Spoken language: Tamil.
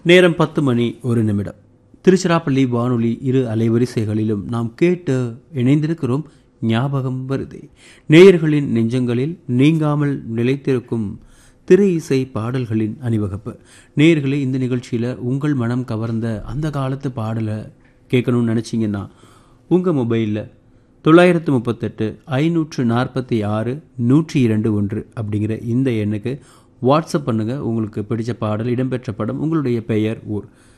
நேரம் பத்து மணி ஒரு நிமிடம் திருச்சிராப்பள்ளி வானொலி இரு அலைவரிசைகளிலும் நாம் கேட்டு இணைந்திருக்கிறோம் ஞாபகம் வருதே நேயர்களின் நெஞ்சங்களில் நீங்காமல் நிலைத்திருக்கும் திரை இசை பாடல்களின் அணிவகுப்பு நேயர்களே இந்த நிகழ்ச்சியில் உங்கள் மனம் கவர்ந்த அந்த காலத்து பாடலை கேட்கணும்னு நினச்சிங்கன்னா உங்கள் மொபைலில் தொள்ளாயிரத்து முப்பத்தெட்டு ஐநூற்று நாற்பத்தி ஆறு நூற்றி இரண்டு ஒன்று அப்படிங்கிற இந்த எண்ணுக்கு வாட்ஸ்அப் பண்ணுங்கள் உங்களுக்கு பிடிச்ச பாடல் இடம்பெற்ற படம் உங்களுடைய பெயர் ஊர்